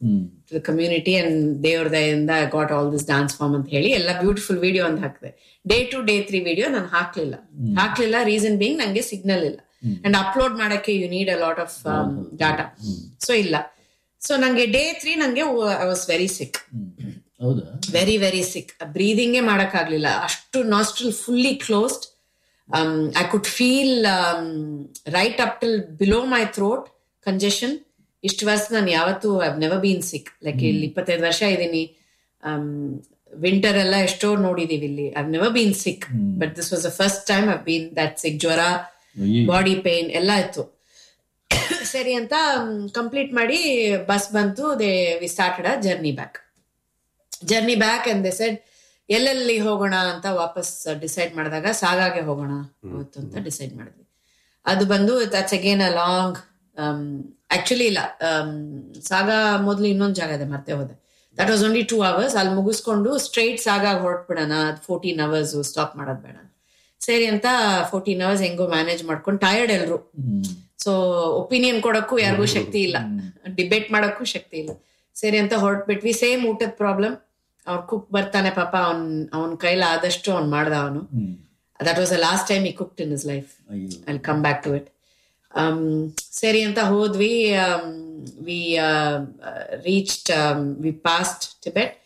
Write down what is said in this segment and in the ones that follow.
To the community and ದೇವ್ರ ದಯಿಂದ got all this dance form ಅಂತ ಹೇಳಿ ಎಲ್ಲ ಬ್ಯೂಟಿಫುಲ್ ವಿಡಿಯೋ ಅಂತ ಹಾಕಿದೆ day two day three video ನಾನು ಹಾಕ್ಲಿಲ್ಲ ಹಾಕ್ಲಿಲ್ಲ ರೀಸನ್ ಬೀಂಗ್ ನಂಗೆ ಸಿಗ್ನಲ್ ಇಲ್ಲ ಅಂಡ್ ಅಪ್ಲೋಡ್ ಮಾಡಕ್ಕೆ you need a lot of data so ಇಲ್ಲ ಸೊ ನಂಗೆ ಡೇ ತ್ರೀ ನಂಗೆ ಐ ವಾಸ್ ವೆರಿ ಸಿಕ್ ಹೌದಾ ವೆರಿ ವೆರಿ ಸಿಕ್ ಬ್ರೀದಿಂಗೇ ಮಾಡಕ್ಕಾಗ್ಲಿಲ್ಲ ಅಷ್ಟು nostril fully closed I could feel right up till below my throat congestion ಇಷ್ಟು ವರ್ಷ ನಾನು ಯಾವತ್ತೂ I never been sick like ಇಲ್ಲಿ ಇಪ್ಪತ್ತೈದು ವರ್ಷ ಇದ್ದೀನಿ ವಿಂಟರ್ ಎಲ್ಲ ಎಷ್ಟೋ ನೋಡಿದೀವಿ ಇಲ್ಲಿ I never been sick but this was the first time I been that sick ಜ್ವರ ಅಯ್ಯೋ. ಬಾಡಿ ಪೇನ್ ಎಲ್ಲ ಇತ್ತು ಸರಿ ಅಂತ ಕಂಪ್ಲೀಟ್ ಮಾಡಿ ಬಸ್ ಬಂತು they we started a journey back journey back and they said ಎಲ್ಲೆಲ್ಲಿ ಹೋಗೋಣ ಅಂತ ವಾಪಸ್ ಡಿಸೈಡ್ ಮಾಡಿದಾಗ ಸಾಗಾಗೆ ಹೋಗೋಣ ಅವತ್ತು ಅಂತ ಡಿಸೈಡ್ ಮಾಡಿದ್ವಿ ಅದು ಬಂದು that's again a long actually ಇಲ್ಲ um, ಸಾಗಾ ಮೊದಲು ಇನ್ನೊಂದು ಜಾಗ ಇದೆ ಮರ್ತೆ ಹೋದೆ that was only two hours ಅಲ್ಲಿ ಮುಗಿಸ್ಕೊಂಡು ಸ್ಟ್ರೈಟ್ ಸಾಗಾಗ ಹೊರಟ್ಬಿಡೋಣ ಅದು ಫೋರ್ಟೀನ್ ಅವರ್ಸ್ ಸ್ಟಾಪ್ ಮಾಡೋದು ಬೇಡ ಸರಿ ಅಂತ ಫೋರ್ಟೀನ್ ಅವರ್ಸ್ ಹೆಂಗೋ ಮ್ಯಾನೇಜ್ ಮಾಡ್ಕೊಂಡು ಟಯರ್ಡ್ ಎಲ್ರು ಸೊ ಒಪಿನಿಯನ್ ಕೊಡಕ್ಕೂ ಯಾರಿಗೂ ಶಕ್ತಿ ಇಲ್ಲ ಡಿಬೇಟ್ ಮಾಡಕ್ಕೂ ಶಕ್ತಿ ಇಲ್ಲ ಸರಿ ಅಂತ ಹೊರಟ್ಬಿಟ್ವಿ ಸೇಮ್ ಊಟದ ಪ್ರಾಬ್ಲಮ್ ಅವ್ರ ಕುಕ್ ಬರ್ತಾನೆ ಪಾಪ ಅವ್ನ್ ಅವನ ಕೈಲಿ ಆದಷ್ಟು ಅವ್ನ್ ಮಾಡ್ದ ಅವನು that was the last time ಈ ಕುಕ್ಡ್ ಇನ್ ಇಸ್ ಲೈಫ್ ಅಯ್ಯೋ I come back to it ಸರಿ ಅಂತ ಹೋದ್ವಿ we reached we passed Tibet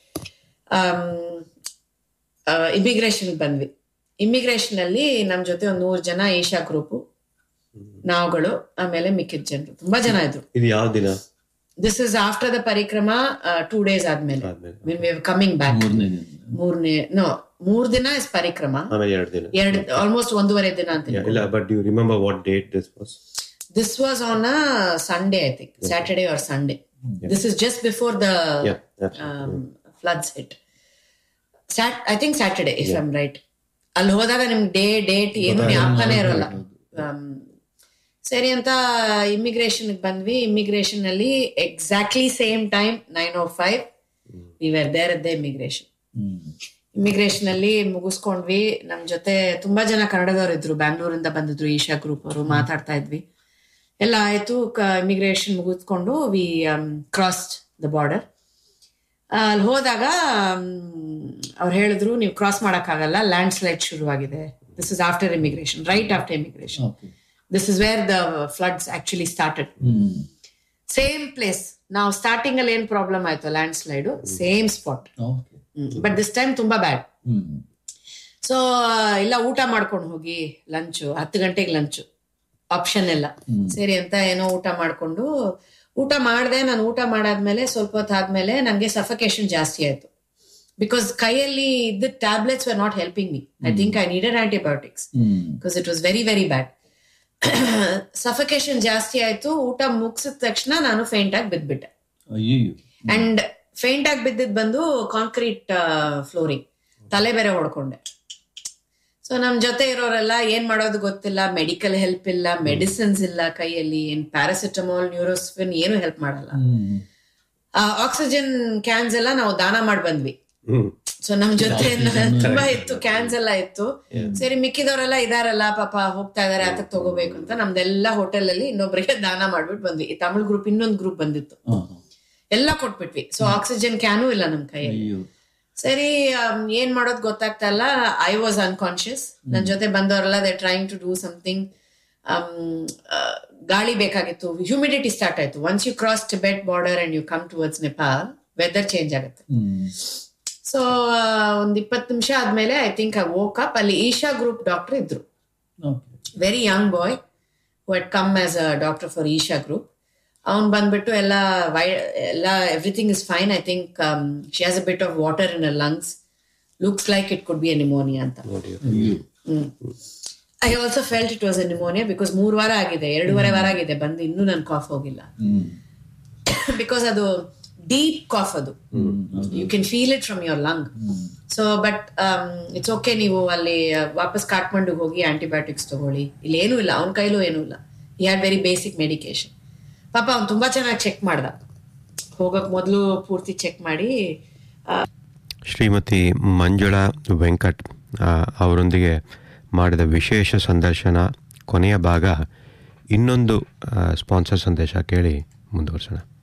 immigration ಬಂದ್ವಿ ಇಮಿಗ್ರೇಷನ್ ಅಲ್ಲಿ ನಮ್ ಜೊತೆ ಒಂದ್ ನೂರ್ ಜನ ಏಷ್ಯಾ ಗ್ರೂಪ್ ನಾವುಗಳು ಆಮೇಲೆ ಮಿಕ್ಕಿದ ಜನರು ತುಂಬಾ ಜನ ಇದ್ರು ಇದು ಯಾವ ದಿನ this is after the parikrama two days ಆದ್ಮೇಲೆ ಆದ್ಮೇಲೆ ಕಮಿಂಗ್ ಬ್ಯಾಕ್ ಮೂರನೇ ದಿನ ಮೂರನೇ ನೋ ಮೂರ್ ದಿನ ಇಸ್ ಪರಿಕ್ರಮ ಆಮೇಲೆ ಎರಡು ದಿನ ಎರಡ್ ಆಲ್ಮೋಸ್ಟ್ ಒಂದೂವರೆ ದಿನ ಅಂತ Yeah, ಇಲ್ಲ but you remember what date this was This was on a Sunday, I think, Saturday or Sunday. This is just before the Yeah, absolutely. um, floods hit. Sat- I think Saturday, if I'm right. ಅಲ್ಲಿ ಹೋದಾಗ ನಿಮ್ಗೆ day date ಏನು ಜ್ಞಾಪಕನೇ ಇರೋಲ್ಲ Um, ಸರಿ ಅಂತ immigration ಬಂದ್ವಿ immigration ಅಲ್ಲಿ exactly same time nine o five we were there the immigration hmm immigration ಅಲ್ಲಿ ಮುಗಿಸ್ಕೊಂಡ್ವಿ ನಮ್ ಜೊತೆ ತುಂಬಾ ಜನ ಕನ್ನಡದವ್ರು ಇದ್ರು ಬ್ಯಾಂಗ್ಳೂರಿಂದ ಬಂದಿದ್ರು ಈಶಾ ಗ್ರೂಪ್ ಅವರು ಮಾತಾಡ್ತಾ ಇದ್ವಿ ಎಲ್ಲ ಆಯ್ತು ಇಮಿಗ್ರೇಷನ್ ಮುಗಿಸ್ಕೊಂಡು ವಿ ಕ್ರಾಸ್ಡ್ ದ ಬಾರ್ಡರ್ ಅಲ್ಲಿ ಹೋದಾಗ ಅವ್ರು ಹೇಳಿದ್ರು ನೀವು ಕ್ರಾಸ್ ಮಾಡಕ್ಕಾಗಲ್ಲ ಲ್ಯಾಂಡ್ ಸ್ಲೈಡ್ ಶುರುವಾಗಿದೆ this is after immigration right after immigration okay this is where the floods actually started hmm same place ನಾವು ಸ್ಟಾರ್ಟಿಂಗ್ ಅಲ್ಲಿ ಏನ್ ಪ್ರಾಬ್ಲಮ್ ಆಯ್ತು landslide same spot okay but this time ತುಂಬಾ bad ಹ್ಮ್ so ಇಲ್ಲ ಊಟ ಮಾಡ್ಕೊಂಡು ಹೋಗಿ ಲಂಚು ಹತ್ತು ಗಂಟೆಗೆ ಲಂಚು ಆಪ್ಷನ್ ಎಲ್ಲ ಸರಿ ಅಂತ ಏನೋ ಊಟ ಮಾಡ್ಕೊಂಡು ಊಟ ಮಾಡಿದೆ ನಾನು ಊಟ ಮಾಡಾದ್ಮೇಲೆ ಸ್ವಲ್ಪ ಹೊತ್ತು ಆದ್ಮೇಲೆ ನಂಗೆ ಸಫಕೇಶನ್ ಜಾಸ್ತಿ ಆಯ್ತು ಬಿಕಾಸ್ ಕೈಯಲ್ಲಿ ಇದ್ದ tablets were not helping me I think I needed antibiotics hmm because it was very very bad suffocation ಜಾಸ್ತಿ ಆಯ್ತು ಊಟ ಮುಗಿಸಿದ ತಕ್ಷಣ ನಾನು ಫೇಂಟ್ ಆಗಿ ಬಿದ್ಬಿಟ್ಟೆ ಅಯ್ಯೋ ಅಂಡ್ ಫೇಂಟ್ ಆಗಿ ಬಿದ್ದಿದ್ ಬಂದು ಕಾಂಕ್ರೀಟ್ ಫ್ಲೋರಿಂಗ್ ತಲೆ ಬೇರೆ ಹೊಡ್ಕೊಂಡೆ ಸೊ ನಮ್ ಜೊತೆ ಇರೋರೆಲ್ಲ ಏನ್ ಮಾಡೋದು ಗೊತ್ತಿಲ್ಲ ಮೆಡಿಕಲ್ ಹೆಲ್ಪ್ ಇಲ್ಲ ಮೆಡಿಸಿನ್ಸ್ ಇಲ್ಲ ಕೈಯಲ್ಲಿ ಏನ್ ಪ್ಯಾರಾಸಿಟಮಾಲ್ ನ್ಯೂರೋಸ್ಫಿನ್ ಏನು ಹೆಲ್ಪ್ ಮಾಡಲ್ಲ ಹ್ಮ್ ಆಕ್ಸಿಜನ್ ಕ್ಯಾನ್ಸ್ ಎಲ್ಲ ನಾವು ದಾನ ಮಾಡಿ ಬಂದ್ವಿ ಹ್ಮ್ ಸೊ ನಮ್ ಜೊತೆ ತುಂಬಾ ಇತ್ತು ಕ್ಯಾನ್ಸ್ ಎಲ್ಲ ಇತ್ತು ಸರಿ ಮಿಕ್ಕಿದವರೆಲ್ಲ ಇದಾರಲ್ಲ ಪಾಪ ಹೋಗ್ತಾ ಇದಾರೆ ಅದಕ್ಕೆ ತಗೋಬೇಕು ಅಂತ ನಮ್ದೆಲ್ಲ ಹೋಟೆಲ್ ಅಲ್ಲಿ ಇನ್ನೊಬ್ರಿಗೆ ದಾನ ಮಾಡ್ಬಿಟ್ಟು ಬಂದ್ವಿ ಈ ತಮಿಳ್ ಗ್ರೂಪ್ ಇನ್ನೊಂದು ಗ್ರೂಪ್ ಬಂದಿತ್ತು ಹಾ ಎಲ್ಲ ಕೊಟ್ಬಿಟ್ವಿ ಸೊ ಆಕ್ಸಿಜನ್ ಕ್ಯಾನು ಇಲ್ಲ ನಮ್ ಕೈಯಲ್ಲಿ ಅಯ್ಯೋ ಸರಿ ಆಮ್, ಏನ್ ಮಾಡೋದ್ ಗೊತ್ತಾಗ್ತಾ ಇಲ್ಲ ಐ ವಾಸ್ ಅನ್ಕಾನ್ಶಿಯಸ್ ನನ್ ಜೊತೆ ಬಂದವರೆಲ್ಲ they trying to do something ಗಾಳಿ ಬೇಕಾಗಿತ್ತು ಹ್ಯೂಮಿಡಿಟಿ ಸ್ಟಾರ್ಟ್ ಆಯ್ತು once you cross Tibet border and you come towards Nepal weather change ಆಗುತ್ತೆ ಹ್ಮ್ ಸೊ ಒಂದ್ ಇಪ್ಪತ್ತು ನಿಮಿಷ ಆದ್ಮೇಲೆ I think I woke up ಅಲ್ಲಿ ಈಶಾ ಗ್ರೂಪ್ ಡಾಕ್ಟರ್ ಇದ್ರು okay very young boy who had come as a doctor for Isha group ಅವ್ನ್ ಬಂದ್ಬಿಟ್ಟು ಎಲ್ಲ ವೈ ಎಲ್ಲ everything is fine I think she has a bit of water in a lungs looks like it could be a pneumonia ಅಂತ ನೋಡಿ ಅಯ್ಯೋ I also felt it was a pneumonia because ಮೂರ್ ವಾರ ಆಗಿದೆ ಎರಡೂವರೆ ವಾರ ಆಗಿದೆ ಬಂದು ಇನ್ನೂ ನನ್ ಕಾಫ್ ಹೋಗಿಲ್ಲ ಹ್ಮ್ ಬಿಕಾಸ್ ಅದು ಡೀಪ್ ಕಾಫ್ ಅದು you can feel it from your lung so but it's okay ನೀವು ಅಲ್ಲಿ ಆ, ವಾಪಸ್ ಕಾಟ್ಮಂಡಿಗೆ ಹೋಗಿ ಆಂಟಿಬಯೋಟಿಕ್ಸ್ ತಗೊಳ್ಳಿ ಇಲ್ಲಿ ಏನೂ ಇಲ್ಲ ಅವನ ಕೈಲೂ ಏನೂ ಇಲ್ಲ he had very basic medication ಪಾಪ ಅವ್ನು ತುಂಬಾ ಚೆನ್ನಾಗಿ ಚೆಕ್ ಮಾಡ್ದ ಹೋಗಕ್ ಮೊದಲು ಪೂರ್ತಿ ಚೆಕ್ ಮಾಡಿ ಶ್ರೀಮತಿ ಮಂಜುಳಾ ವೆಂಕಟ್ ಆ, ಅವರೊಂದಿಗೆ ಮಾಡಿದ ವಿಶೇಷ ಸಂದರ್ಶನ ಕೊನೆಯ ಭಾಗ ಇನ್ನೊಂದು ಸ್ಪಾನ್ಸರ್ ಸಂದೇಶ ಕೇಳಿ ಮುಂದುವರ್ಸೋಣ